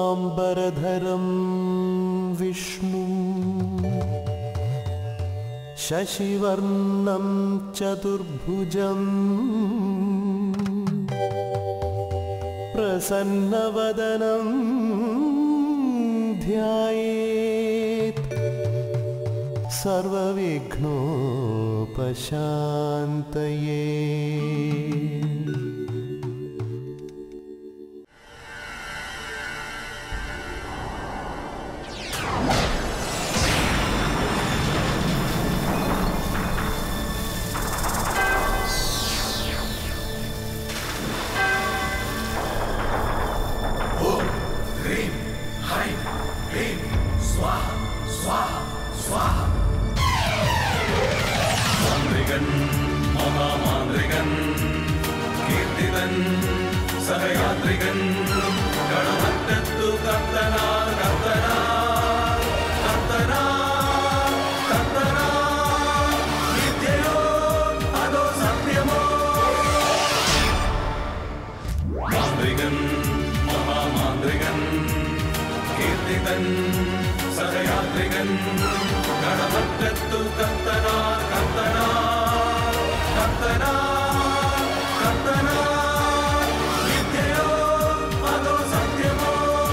शुक्लाम्बरधरं विष्णु शशिवर्णं चतुर्भुजम् प्रसन्नवदनं ध्यायेत् सर्वविघ्नोपशान्तये മാന്ത്രികൻ മഹാമാന്ത്രികൻ കീർത്തിതൻ സഹയാത്രികൻ കടമറ്റത്തു കർത്തനാ കർത്തനാ കർത്തനാ കർത്തനാ വിദ്യയോ അതോ സത്യമോ മാന്ത്രികൻ മഹാമാന്ത്രികൻ കീർത്തിതൻ സഹയാത്രികൻ കടമറ്റത്തു കർത്തനാ കർത്തനാ കർത്തനാ കർത്തനാ വിദ്യയോ അതോ സത്യമോ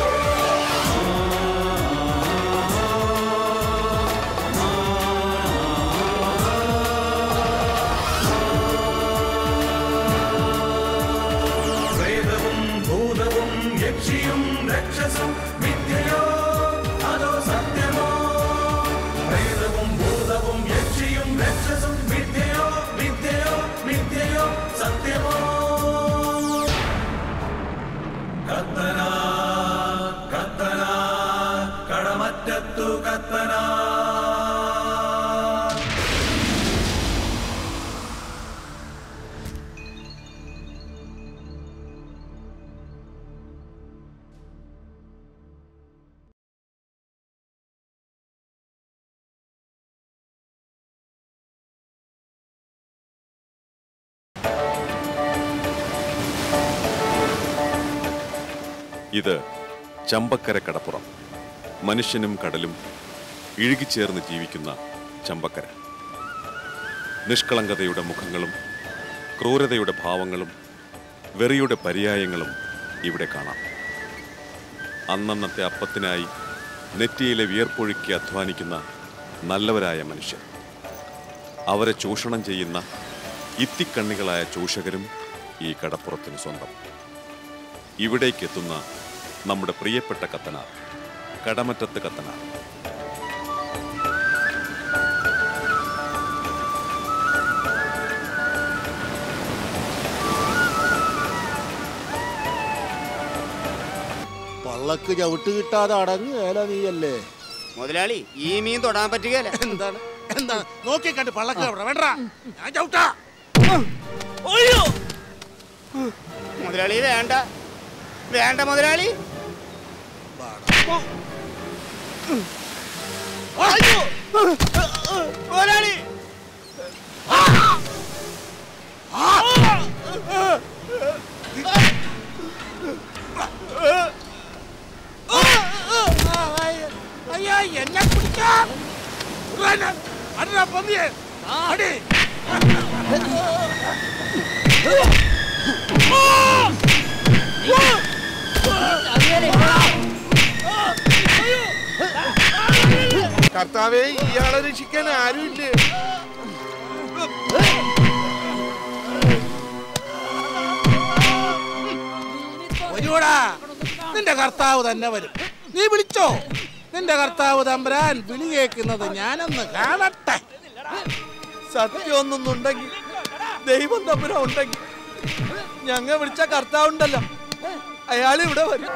പ്രേതവും ഭൂതവും യക്ഷിയും രക്ഷസും വിദ്യയോ അതോ സത്യമോ പ്രേതവും ഭൂതവും യക്ഷിയും രക്ഷസും വിദ്യയോ വിദ്യയോ വിദ്യയോ സത്യമോ കത്തന കത്തന കടമറ്റത്തു കത്തന ഇത് ചമ്പക്കര കടപ്പുറം മനുഷ്യനും കടലും ഇഴുകിച്ചേർന്ന് ജീവിക്കുന്ന ചമ്പക്കര നിഷ്കളങ്കതയുടെ മുഖങ്ങളും ക്രൂരതയുടെ ഭാവങ്ങളും വെറിയുടെ പര്യായങ്ങളും ഇവിടെ കാണാം അന്നന്നത്തെ അപ്പത്തിനായി നെറ്റിയിലെ വിയർപ്പൊഴുക്കി അധ്വാനിക്കുന്ന നല്ലവരായ മനുഷ്യർ അവരെ ചൂഷണം ചെയ്യുന്ന ഇത്തിക്കണ്ണികളായ ചൂഷകരും ഈ കടപ്പുറത്തിന് സ്വന്തം ഇവിടേക്കെത്തുന്ന നമ്മുടെ പ്രിയപ്പെട്ട കത്തനാർ കടമറ്റത്ത് കത്തനാർ പള്ളക്ക് ചവിട്ട് കിട്ടാതെ അടങ്ങുകയല്ല നീയല്ലേ മുതലാളി ഈ മീൻ തൊടാൻ പറ്റുകയല്ല എന്താണ് എന്താണ് നോക്കി കണ്ട് പള്ളക്ക് അവിടെ വേണ്ട ഞാൻ ചവിട്ടാ മുതലാളി വേണ്ട വേണ്ട മുതലാളി മുതലാളി അയ്യോ എന്നെ പിടിക്കാം അടാ പന്നിയെ അടി കർത്താവെ ഇയാളെ രക്ഷിക്കാൻ ആരുമില്ലേ വരൂടാ നിന്റെ കർത്താവ് തന്നെ വരും നീ വിളിച്ചോ നിന്റെ കർത്താവ് തമ്പുരാൻ വിളി കേൾക്കുന്നത് ഞാനൊന്ന് കാണട്ടെ സത്യമൊന്നുണ്ടെങ്കിൽ ദൈവം തമ്മിൽ ഉണ്ടെങ്കിൽ ഞങ്ങ വിളിച്ച കർത്താവുണ്ടല്ലോ അയാൾ ഇവിടെ വരും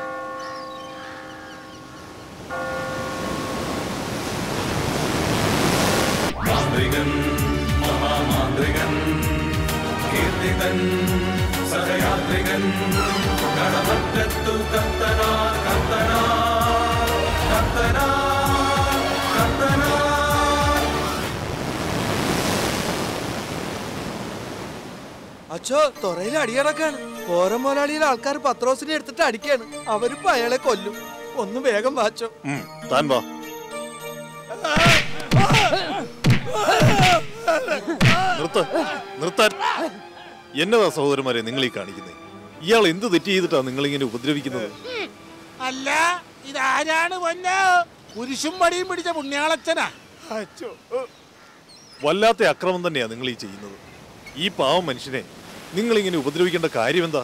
മാന്ത്രികൻ മഹാമാന്ത്രികൻ കീർത്തിതൻ സഹയാത്രികൻ കടമറ്റത്തു കത്തന കത്തന കത്തന കത്തന അച്ഛോ തൊറയിൽ അടിയടക്കാണ് ഓരോ മുതലാളിയിലെ ആൾക്കാർ പത്രോസിനെ എടുത്തിട്ട് അടിക്കാണ് അവരിപ്പോ അയാളെ കൊല്ലും ഒന്ന് വേഗം വാച്ചോ ഉം, താൻ വാ നിർത്ത നിർത്താൻ എന്നതാ സഹോദരന്മാരെ നിങ്ങൾ ഈ കാണിക്കുന്നത് ഇയാൾ എന്ത് തെറ്റ് ചെയ്തിട്ടാ നിങ്ങൾ ഇങ്ങനെ ഉപദ്രവിക്കുന്നത് അല്ല ഇതാരാണ് പൊന്നോ കുരിശും പടിയും പിടിച്ച പുണ്യാളച്ചനാ അച്ചോ വല്ലാത്ത അക്രമം തന്നെയാ നിങ്ങൾ ഈ ചെയ്യുന്നത് ഈ പാവം മനുഷ്യനെ നിങ്ങൾ ഇങ്ങനെ ഉപദ്രവിക്കേണ്ട കാര്യം എന്താ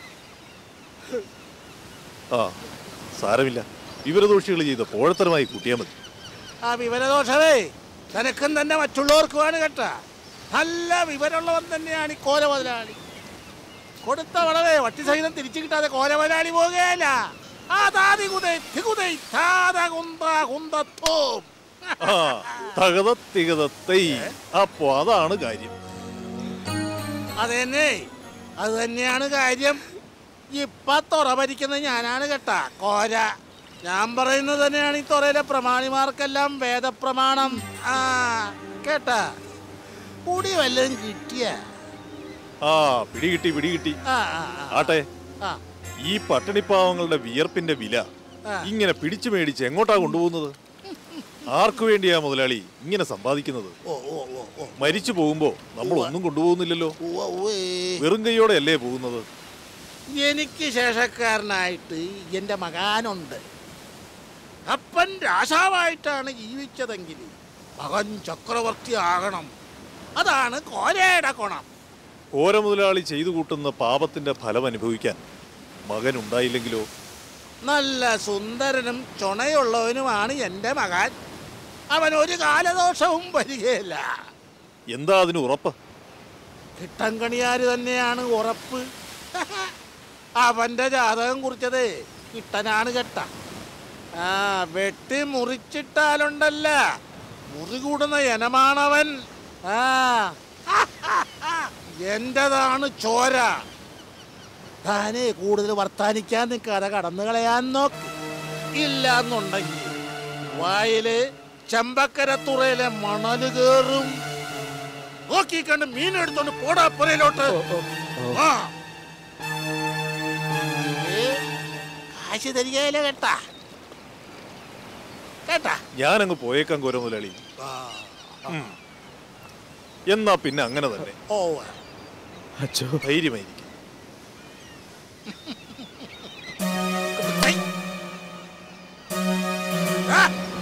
ആ സാരമില്ല വിവരദോഷികൾ ചെയ്ത പോഴത്തരമായി കൂട്ടിയാൽ മതി ആ വിവരദോഷമേ തനക്കും തന്നെ മറ്റുള്ളവർക്കുമാണ് കേട്ടാ നല്ല വിവരമുള്ളവൻ തന്നെയാണ് ഈ കോല മുതലാളി കൊടുത്ത വളവേ വട്ടി സഹിതം തിരിച്ചു കിട്ടാതെ കോല മുതലാളി പോകുകയല്ല ആ താതി കുതൈ തികുതൈ താത കുന്ത കുന്തത്തോം ആ തകത തികതത്തൈ അപ്പോ അതാണ് കാര്യം അത് തന്നെ അത് തന്നെയാണ് കാര്യം ഇപ്പൊ തുറ ഭരിക്കുന്നത് ഞാനാണ് കേട്ടാ കോര ഞാൻ പറയുന്നത് തന്നെയാണ് ഈ തുറയിലെ പ്രമാണിമാർക്കെല്ലാം വേദപ്രമാണം ആ കേട്ടാ കൂടി വല്ലതും കിട്ടിയ ആ പിടികിട്ടി പിടികിട്ടി ആ ആ ആ, ആട്ടെ ആ ഈ പട്ടിണിപ്പാവങ്ങളുടെ വിയർപ്പിന്റെ വില ആ. ഇങ്ങനെ പിടിച്ചു മേടിച്ച് എങ്ങോട്ടാ കൊണ്ടുപോകുന്നത് ആർക്കു വേണ്ടിയാ മുതലാളി ഇങ്ങനെ സമ്പാദിക്കുന്നത് ഓ ഓ ഓ ഓ മരിച്ചു പോകുമ്പോ നമ്മൾ ഒന്നും കൊണ്ടുപോകുന്നില്ലല്ലോ ഉവ്വ, ഉവ്വേ. വെറും കൈയോടെ അല്ലേ പോകുന്നത് എനിക്ക് ശേഷക്കാരനായിട്ട് എൻ്റെ മകാനുണ്ട് അപ്പൻ രാജാവായിട്ടാണ് ജീവിച്ചതെങ്കിൽ മകൻ ചക്രവർത്തി ആകണം അതാണ് കോരയുടെ ഗുണം ഓര മുതലാളി ചെയ്തു കൂട്ടുന്ന പാപത്തിന്റെ ഫലം അനുഭവിക്കാൻ മകൻ ഉണ്ടായില്ലെങ്കിലോ നല്ല സുന്ദരനും ചുണയുള്ളവനുമാണ് എൻ്റെ മകൻ അവൻ ഒരു കാലദോഷവും വരികയില്ല എന്താ അതിന് ഉറപ്പ് കിട്ടൻകണിയാര് തന്നെയാണ് ഉറപ്പ് അവന്റെ ജാതകം കുറിച്ചത് കിട്ടനാണ് കേട്ട ആ വെട്ടി മുറിച്ചിട്ടാലുണ്ടല്ല മുറി കൂടുന്ന ഇനമാണവൻ ആ എന്റേതാണ് ചോര താനേ കൂടുതൽ വർത്താനിക്കാൻ നിൽക്കാതെ കടന്നു കളയാൻ നോക്ക് ഇല്ല എന്നുണ്ടെങ്കിൽ വായില് ചെമ്പക്കരത്തുറയിലെ മണല് കേറും നോക്കിക്കണ്ട് മീൻ എടുത്തോണ്ട് പോടാ പുരയിലോട്ട് ആ. ഏ, കാശ് തരികയില്ല കേട്ടാ കേട്ടാ ഞാനങ്ങ് പോയേക്കാം കോര മുതലാളി ഉം. എന്നാ പിന്നെ അങ്ങനെ തന്നെ ഓ ധൈര്യമായിരിക്കും ഐ. ആ.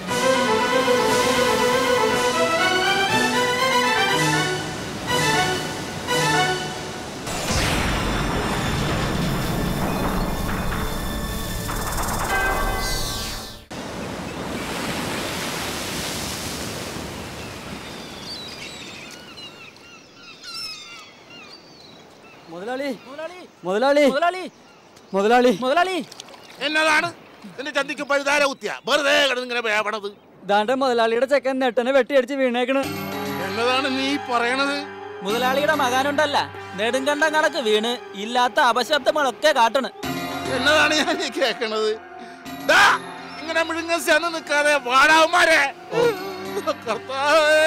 മുതലാളി മുതലാളി മുതലാളി മുതലാളി മുതലാളി എന്നതാണ് എന്റെ ചന്തിക്ക് പഴുതാര കുത്തിയ വെറുതെ കിടന്നിങ്ങനെ വേവണത് ദാണ്ട മുതലാളിയുടെ ചെക്കൻ നെട്ടനെ വെട്ടിയടിച്ച് വീണേക്കണ് എന്നതാണ് നീ പറയണത് മുതലാളിയുടെ മകാനുണ്ടല്ല നെടുങ്കണ്ടം കണക്ക് വീണ് ഇല്ലാത്ത അപശബ്ദങ്ങളൊക്കെ കാട്ടണ് എന്നതാണ് ഞാൻ ഈ കേക്കണത് ദാ, ഇങ്ങനെ മിഴുങ്ങ ചെന്ന് നിൽക്കാതെ വാടാവന്മാരെ കർത്താവേ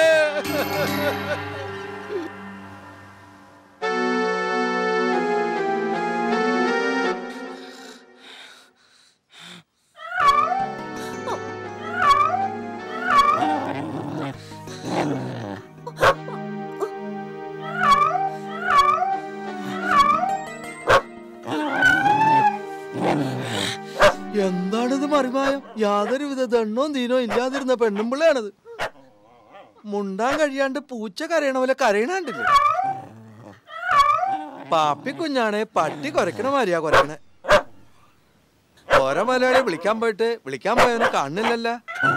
എന്താണിത് മറിമായം യാതൊരു വിധ ദണ്ണവും തീനോ ഇല്ലാതിരുന്ന പെണ്ണും പിള്ളയാണത് മുണ്ടാൻ കഴിയാണ്ട് പൂച്ച കരയണ പോലെ കരയണാണ്ടില്ലേ പാപ്പി കുഞ്ഞാണെ പട്ടി കുരക്കണ മാതിരിയാ കുരക്കണേ ഓരോ മലയാളി വിളിക്കാൻ പോയിട്ട് വിളിക്കാൻ പോയവനെ കാണുന്നില്ലല്ല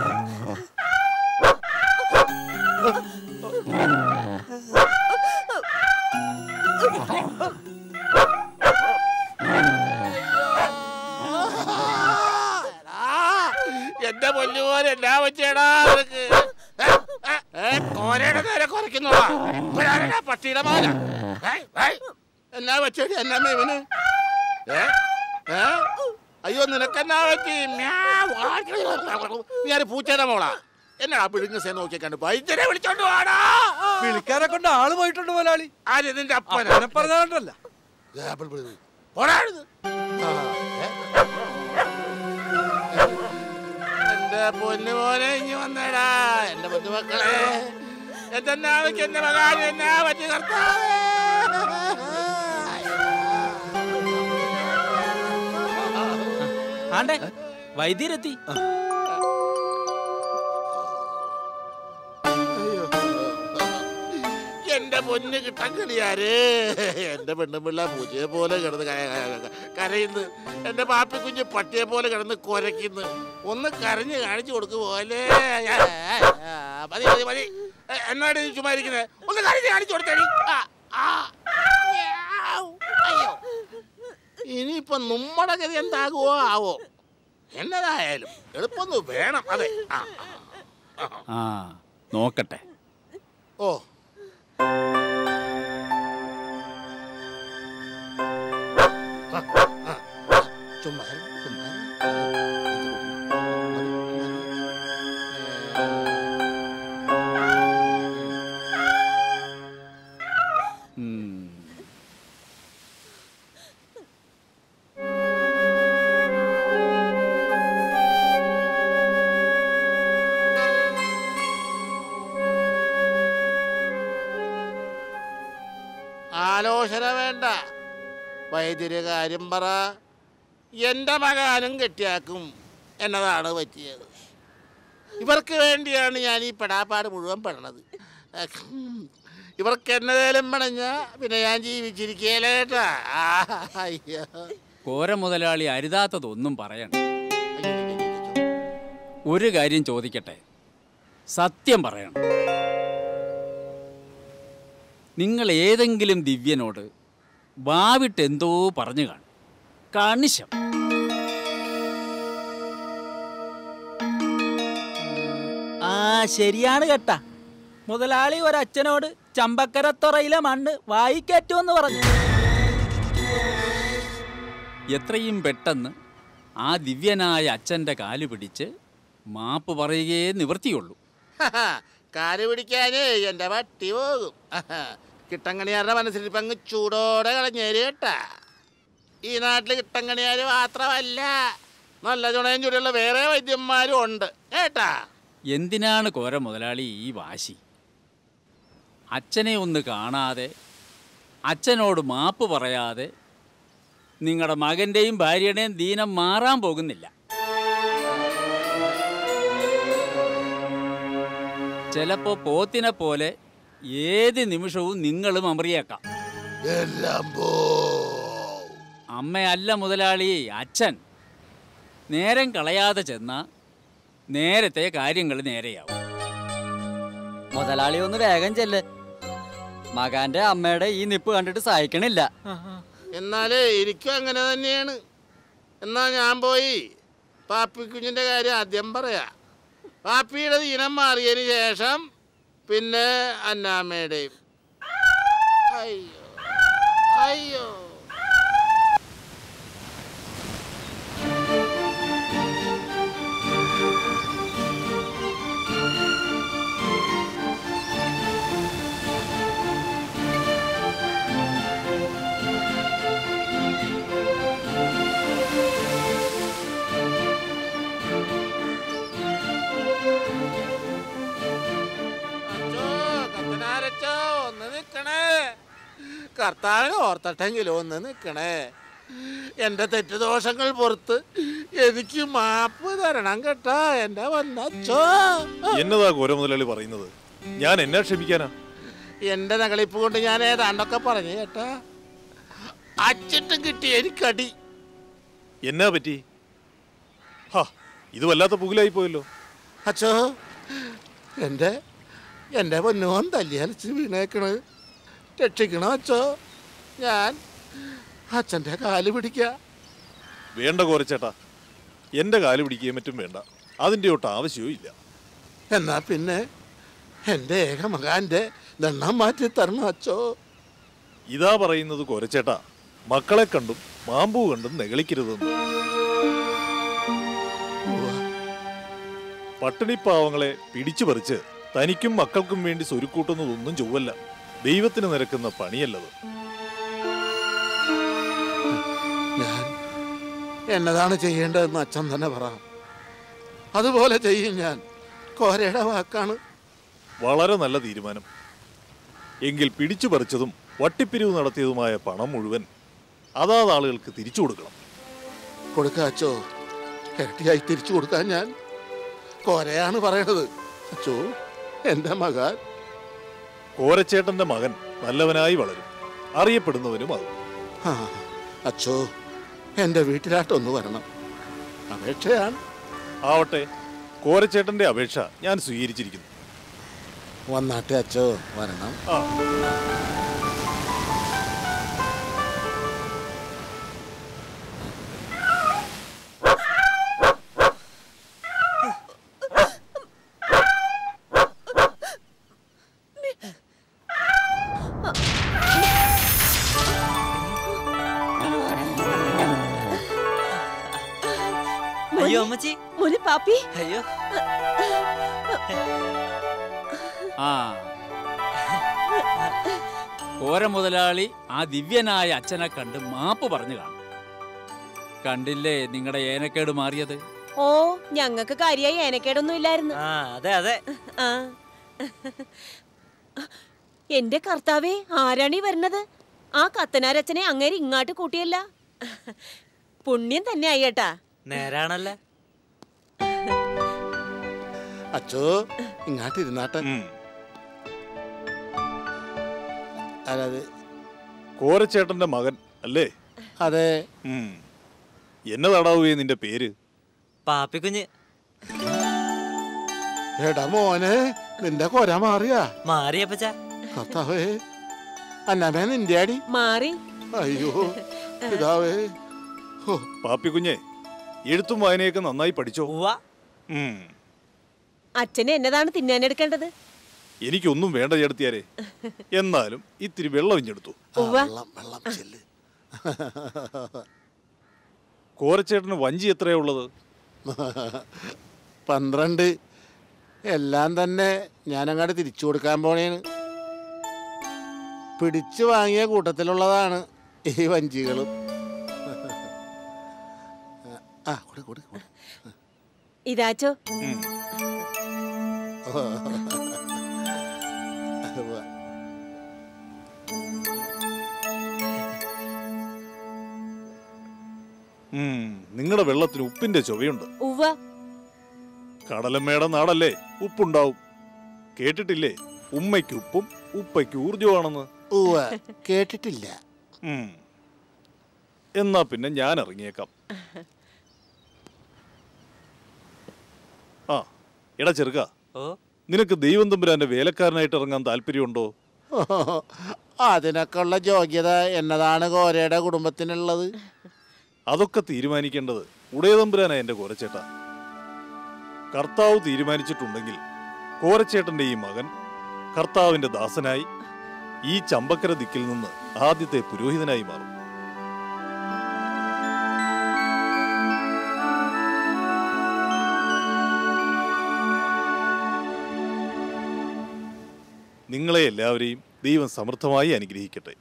എന്റെ പൊന്നുപോലെ എല്ലാ വെച്ചേടാ നിനക്ക് ഏ, ഏ, ഏ, കോരയുടെ നേരെ കുറയ്ക്കുന്നോളാ ഇവരാരെടാ പട്ടിയുടെ മാല ഏയ്, ഏയ്, എന്നാ വെച്ചേടി എന്നാ ഇവന് ഏ ഏ അയ്യോ നിനക്കെന്നാ പറ്റി മ്യാവ്. നീ ആര് പൂച്ചയുടെ മോളാ എന്നാ പിഴുങ്ങസേ നോക്കി കണ്ട് വൈദ്യരെ വിളിച്ചോണ്ട് വാടാ വിളിക്കാരെ കൊണ്ട് ആള് പോയിട്ടുണ്ട് മുതലാളി ആര് നിന്റെ അപ്പന അവനെ പറഞ്ഞാണ്ടല്ല എന്റെ പൊന്നു പോലെ ഇനി വന്നേടാ എന്റെ പൊന്നുമക്കളെ എന്റെ നാവിക്ക് എന്റെ മകാൻ എന്നാ പറ്റി കർത്താവേ ആണ്ടേ വൈദ്യരെത്തി എന്റെ പൊന്ന് കിട്ടക്കളിയാര് എന്റെ പെണ്ണുപിള്ള പൂച്ചയെ പോലെ കിടന്ന് ക- ക- ക- കരയുന്നു എന്റെ പാപ്പി കുഞ്ഞ് പട്ടിയെ പോലെ കിടന്ന് കുരയ്ക്കുന്നു ഒന്ന് കരഞ്ഞ് കാണിച്ചു കൊടുക്കു പോലെ മതി മതി മതി എ- എന്നാണ് നീ ചുമ്മാ ഇരിക്കുന്നത് ഒന്ന് കരഞ്ഞ് കാണിച്ചു കൊടുത്തേടി ആ, ആ. മ്യാവ്. അയ്യോ ഇനിയിപ്പൊ നമ്മുടെ ഗതി എന്താകുവോ ആവോ എന്നതായാലും എളുപ്പമൊന്ന് വേണം അതെ ആ ആ, ആ. ആ നോക്കട്ടെ ഓ ചുമ്മാ ചുമ്മാ ഉം. ആലോചന വേണ്ട വൈദ്യര് കാര്യം പറ എൻ്റെ മകാനും കെട്ടിയാക്കും എന്നതാണ് പറ്റിയത് ഇവർക്ക് വേണ്ടിയാണ് ഞാൻ ഈ പെടാപ്പാട് മുഴുവൻ പെടണത് ഇവർക്ക് എന്നതേലും പണഞ്ഞ പിന്നെ ഞാൻ ജീവിച്ചിരിക്കേല കേട്ടാ ആ, അയ്യോ കോര മുതലാളി അരുതാത്തതൊന്നും പറയണ്ട അയ്യോ, അയ്യോ, അയ്യോ, അയ്യോ. ഒരു കാര്യം ചോദിക്കട്ടെ സത്യം പറയണം നിങ്ങൾ ഏതെങ്കിലും ദിവ്യനോട് വാവിട്ട് എന്തോ പറഞ്ഞു കാണും കണിശം ആ ശരിയാണ് കേട്ടാ മുതലാളി ഒരച്ഛനോട് ചമ്പക്കരത്തുറയിലെ മണ്ണ് വായിക്കറ്റുമെന്ന് പറഞ്ഞു എത്രയും പെട്ടെന്ന് ആ ദിവ്യനായ അച്ഛൻ്റെ കാല് പിടിച്ച് മാപ്പ് പറയുകയേ നിവൃത്തിയുള്ളൂ കാല് പിടിക്കാന് എൻ്റെ വട്ടി പോകും കിട്ടങ്കണിയാരുടെ മനസ്സിൽ ഇപ്പം അങ്ങ് ചൂടോടെ കളഞ്ഞേര് കേട്ടാ ഈ നാട്ടിൽ കിട്ടങ്കണിയാര് മാത്രമല്ല നല്ല ചുണയും ചുടിയുള്ള വേറെ വൈദ്യന്മാരും ഉണ്ട് കേട്ടാ എന്തിനാണ് കോര മുതലാളി ഈ വാശി അച്ഛനെ ഒന്ന് കാണാതെ അച്ഛനോട് മാപ്പ് പറയാതെ നിങ്ങളുടെ മകൻ്റെയും ഭാര്യയുടെയും ദീനം മാറാൻ പോകുന്നില്ല ചിലപ്പോൾ പോത്തിനെ പോലെ ഏത് നിമിഷവും നിങ്ങളും അമറിയേക്കാം എല്ലാം പോ അമ്മയല്ല മുതലാളി അച്ഛൻ നേരം കളയാതെ ചെന്ന നേരത്തെ കാര്യങ്ങൾ നേരെയാവും മുതലാളി ഒന്ന് വേഗം ചെല്ല് മകാന്റെ അമ്മയുടെ ഈ നിപ്പ് കണ്ടിട്ട് സഹിക്കണില്ല എന്നാല് എനിക്കും അങ്ങനെ തന്നെയാണ് എന്നാ ഞാൻ പോയി പാപ്പി കുഞ്ഞിൻ്റെ കാര്യം ആദ്യം പറയാ പാപ്പിയുടെ ദീനം മാറിയതിന് ശേഷം പിന്നെ അന്നാമ്മയുടെയും അയ്യോ അയ്യോ അച്ചോ, കത്തനാരച്ചോ, ഒന്ന് നിക്കണേ കർത്താവിനെ ഓർത്തട്ടെങ്കിലും ഒന്ന് നിക്കണേ എന്റെ തെറ്റുദോഷങ്ങൾ പുറത്ത് എനിക്ക് മാപ്പ് തരണം കേട്ടാ എന്റെ വന്നച്ചോ എന്നതാ കോര മുതലാളി പറയുന്നത് ഞാൻ എന്നാ ക്ഷമിക്കാനാ എന്റെ നകളിപ്പ് കൊണ്ട് ഞാൻ ഏതാണ്ടൊക്കെ പറഞ്ഞു കേട്ടാ അച്ചിട്ടും കിട്ടി എനിക്കടി എന്നാ പറ്റി ഹാ ഇത് വല്ലാത്ത പുകിലായി പോയല്ലോ അച്ചോ എൻ്റെ എൻ്റെ പൊന്നുമോൻ തല്ലിയലച്ച് വീണേക്കണ് രക്ഷിക്കണോ അച്ചോ ഞാൻ അച്ഛൻ്റെ കാല് പിടിക്ക വേണ്ട കോരച്ചേട്ടാ എന്റെ കാല് പിടിക്കുകയും മറ്റും വേണ്ട അതിന്റെ ഒട്ട് ആവശ്യവും ഇല്ല എന്നാ പിന്നെ എൻ്റെ ഏക മകാൻ്റെ ദണ്ണം മാറ്റി തരണം അച്ചോ ഇതാ പറയുന്നത് കോരച്ചേട്ടാ മക്കളെ കണ്ടും മാമ്പൂ കണ്ടും നെകളിക്കരുതെന്ന് പട്ടിണിപ്പാവങ്ങളെ പിടിച്ചു പറിച്ച് തനിക്കും മക്കൾക്കും വേണ്ടി സ്വരുക്കൂട്ടുന്നതൊന്നും ചൊവ്വല്ല ദൈവത്തിന് നിരക്കുന്ന പണിയല്ലത് ഞാൻ എന്നതാണ് ചെയ്യേണ്ടതെന്ന് അച്ഛൻ തന്നെ പറ അതുപോലെ ചെയ്യും ഞാൻ കോരയുടെ വാക്കാണ് വളരെ നല്ല തീരുമാനം എങ്കിൽ പിടിച്ചു പറിച്ചതും വട്ടിപ്പിരിവ് നടത്തിയതുമായ പണം മുഴുവൻ അതാത് ആളുകൾക്ക് തിരിച്ചു കൊടുക്കണം കൊടുക്ക അച്ചോ ഇരട്ടിയായി തിരിച്ചു കൊടുക്കാൻ ഞാൻ കോരയാണ് പറയണത് അച്ചോ എൻ്റെ മകൻ കോരച്ചേട്ടന്റെ മകൻ നല്ലവനായി വളരും അറിയപ്പെടുന്നവനുമാകും ആ, അച്ചോ എൻ്റെ വീട്ടിലായിട്ടൊന്ന് വരണം അപേക്ഷയാണ് ആവട്ടെ കോരച്ചേട്ടന്റെ അപേക്ഷ ഞാൻ സ്വീകരിച്ചിരിക്കുന്നു വന്നാട്ടെ അച്ചോ വരണം ആ അയ്യോ അമ്മച്ചി മോനെ പാപ്പി അയ്യോ ആ കോര മുതലാളി ആ ദിവ്യനായ അച്ഛനെ കണ്ട് മാപ്പ് പറഞ്ഞു കാണും കണ്ടില്ലേ നിങ്ങളുടെ ഏനക്കേട് മാറിയത് ഓ ഞങ്ങക്ക് കാര്യമായി ഏനക്കേടൊന്നും ഇല്ലായിരുന്നു ആ അതെ അതെ ആ എന്റെ കർത്താവേ ആരാണീ വരുന്നത് ആ കത്തനാരച്ചനെ അങ്ങേര് ഇങ്ങാട്ട് കൂട്ടിയല്ല പുണ്യം തന്നെ ആയിട്ടാ നേരാണല്ലേ അച്ചോ ഇങ്ങാട്ട് ഇരുന്നാട്ടെ ഉം. അതായത് കോരച്ചേട്ടന്റെ മകൻ അല്ലേ അതെ ഉം. എന്നതാടാവുകയെ നിന്റെ പേര് പാപ്പിക്കുഞ്ഞ് എടാ മോനെ നിന്റെ കൊര മാറിയാ മാറിയപ്പച്ച കർത്താവേ അന്നമേ നിന്റെ അടി മാറി അയ്യോ പിതാവേ ഹോ, പാപ്പിക്കുഞ്ഞെ എഴുത്തും വായനയൊക്കെ നന്നായി പഠിച്ചോ ഉവ്വ ഉം. അച്ഛന് എന്നതാണ് തിന്നാനെടുക്കേണ്ടത് എനിക്കൊന്നും വേണ്ട ചേർത്തിയാരെ എന്നാലും ഇത്തിരി വെള്ളം ഇഞ്ഞെടുത്തു ആ, ഉവ്വ. വെള്ളം വെള്ളം ചെല്ല് കോരച്ചേട്ടന് വഞ്ചി എത്രയാ ഉള്ളത് പന്ത്രണ്ട് എല്ലാം തന്നെ ഞാനങ്ങാട്ട് തിരിച്ചു കൊടുക്കാൻ പോണേന് പിടിച്ചു വാങ്ങിയ കൂട്ടത്തിലുള്ളതാണ് ഈ വഞ്ചികളും ആ കൊടു കൊടു കൊടു ഇതാച്ചോ ഉം. ഉവ്വ. ഉം. നിങ്ങളുടെ വെള്ളത്തിന് ഉപ്പിന്റെ ചുവയുണ്ട് ഉവ്വ കടലമ്മയുടെ നാടല്ലേ ഉപ്പുണ്ടാവും കേട്ടിട്ടില്ലേ ഉമ്മയ്ക്ക് ഉപ്പും ഉപ്പയ്ക്ക് ഊർജമാണെന്ന് ഉവ്വ കേട്ടിട്ടില്ല ഉം. എന്നാ പിന്നെ ഞാൻ ഇറങ്ങിയേക്കാം ആ എടാ ചെറുക്ക ഓ നിനക്ക് ദൈവം തമ്പുരാന്റെ വേലക്കാരനായിട്ട് ഇറങ്ങാൻ താല്പര്യമുണ്ടോ അതിനൊക്കെ ഉള്ള യോഗ്യത എന്നതാണ് കോരയുടെ കുടുംബത്തിനുള്ളത് അതൊക്കെ തീരുമാനിക്കേണ്ടത് ഉടയതമ്പുരാനാ എന്റെ കോരച്ചേട്ട കർത്താവ് തീരുമാനിച്ചിട്ടുണ്ടെങ്കിൽ കോരച്ചേട്ടന്റെ ഈ മകൻ കർത്താവിന്റെ ദാസനായി ഈ ചമ്പക്കര ദിക്കിൽ നിന്ന് ആദ്യത്തെ പുരോഹിതനായി മാറും നിങ്ങളെ എല്ലാവരെയും ദൈവം സമൃദ്ധമായി അനുഗ്രഹിക്കട്ടെ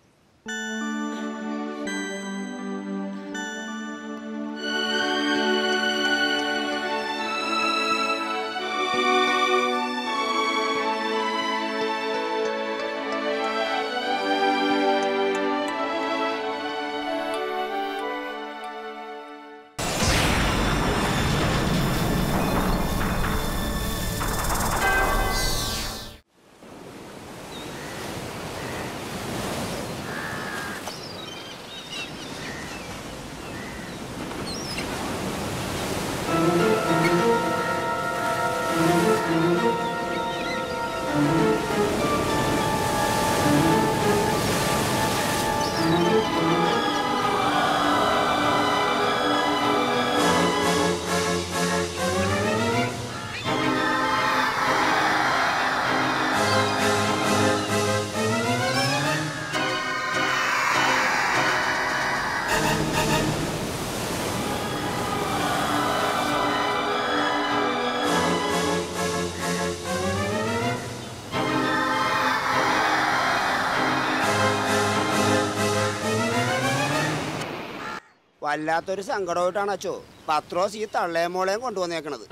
വല്ലാത്തൊരു സങ്കടമായിട്ടാണ് അച്ചോ പത്രോസ് ഈ തള്ളയും മോളെയും കൊണ്ടുവന്നേക്കണത്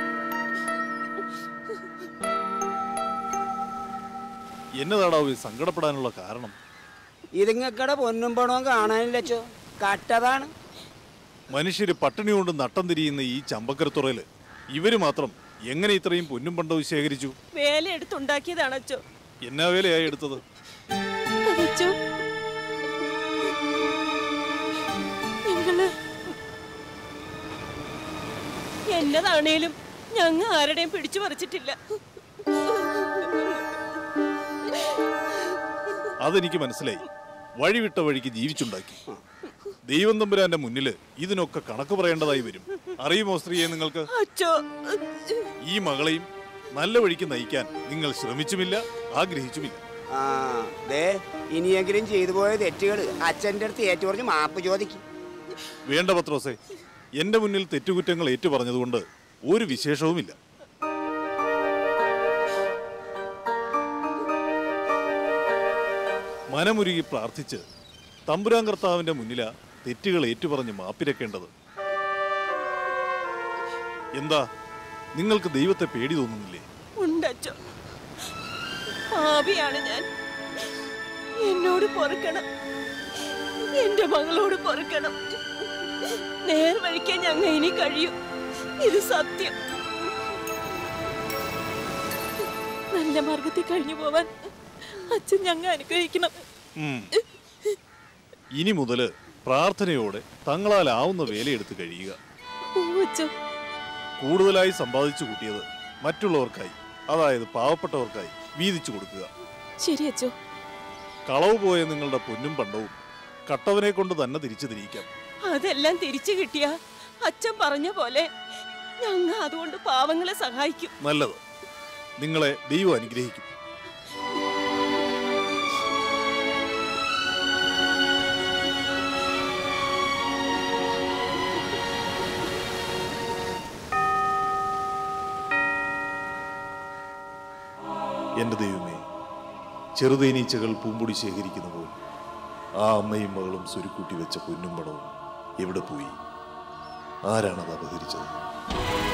എന്നതാടാവ് സങ്കടപ്പെടാനുള്ള കാരണം ഇതിങ്ങക്കടെ പൊന്നും പണവും കാണാനില്ല അച്ചോ കട്ടതാണ് മനുഷ്യര് പട്ടിണി കൊണ്ട് നട്ടം തിരിയുന്ന ഈ ചമ്പക്കരത്തുറയില് ഇവര് മാത്രം എങ്ങനെ ഇത്രയും പൊന്നും പണ്ടവും ശേഖരിച്ചു വേല എടുത്തുണ്ടാക്കിയതാണ് അച്ചോ എന്നാ വേലയായി എടുത്തത് അച്ചോ ഞങ്ങള് എന്നതാണേലും ഞങ്ങ ആരുടെയും പിടിച്ചു പറിച്ചിട്ടില്ല അതെനിക്ക് മനസ്സിലായി വഴിവിട്ട വഴിക്ക് ജീവിച്ചുണ്ടാക്കി ദൈവം തമ്പുരാന്റെ മുന്നില് ഇതിനൊക്കെ കണക്ക് പറയേണ്ടതായി വരും അറിയുമോ സ്ത്രീയെ നിങ്ങൾക്ക് അച്ചോ ഈ മകളെയും നല്ല വഴിക്ക് നയിക്കാൻ നിങ്ങൾ ശ്രമിച്ചുമില്ല ആഗ്രഹിച്ചുമില്ല ആ ദേ ഇനിയെങ്കിലും ചെയ്തു പോയ തെറ്റുകൾ അച്ഛൻ്റെ അടുത്ത് ഏറ്റു പറഞ്ഞ് മാപ്പ് ചോദിക്കും വേണ്ട പത്രോസേ എന്റെ മുന്നിൽ തെറ്റുകുറ്റങ്ങൾ ഏറ്റുപറഞ്ഞതുകൊണ്ട് ഒരു വിശേഷവുമില്ല മനമുരുകി പ്രാർത്ഥിച്ച് തമ്പുരാൻ കർത്താവിന്റെ മുന്നിലാ തെറ്റുകൾ ഏറ്റുപറഞ്ഞ് മാപ്പിരക്കേണ്ടത് എന്താ നിങ്ങൾക്ക് ദൈവത്തെ പേടി തോന്നുന്നില്ലേ ഉണ്ടച്ചോ പാപിയാണ് ഞാൻ എന്നോട് പൊറുക്കണം എന്റെ മകളോട് പൊറുക്കണം നേർവഴിക്കാൻ ഞങ്ങ ഇനി കഴിയും ഇത് സത്യം നല്ല മാർഗത്തിൽ കഴിഞ്ഞു പോവാൻ അച്ഛൻ ഞങ്ങ അനുഗ്രഹിക്കണം ഉം. ഇനി മുതല് പ്രാർത്ഥനയോടെ തങ്ങളാലാവുന്ന വേലയെടുത്ത് കഴിയുക ഓ അച്ഛോ കൂടുതലായി സമ്പാദിച്ചു കൂട്ടിയത് മറ്റുള്ളവർക്കായി അതായത് പാവപ്പെട്ടവർക്കായി വീതിച്ചു കൊടുക്കുക ശരി അച്ഛോ കളവ് പോയ നിങ്ങളുടെ പൊന്നും പണ്ടവും കട്ടവനെ കൊണ്ട് തന്നെ തിരിച്ചു തിരിക്കാം അതെല്ലാം തിരിച്ചു കിട്ടിയ അച്ഛൻ പറഞ്ഞ പോലെ ഞങ്ങ അതുകൊണ്ട് പാവങ്ങളെ സഹായിക്കും നല്ലത് നിങ്ങളെ ദൈവം അനുഗ്രഹിക്കും എന്റെ ദൈവമേ ചെറുതേനീച്ചകൾ പൂമ്പൊടി ശേഖരിക്കുന്ന പോൽ ആ അമ്മയും മകളും സ്വരുക്കൂട്ടി വെച്ച പൊന്നും പടവും എവിടെ പോയി ആരാണത് അപഹരിച്ചത്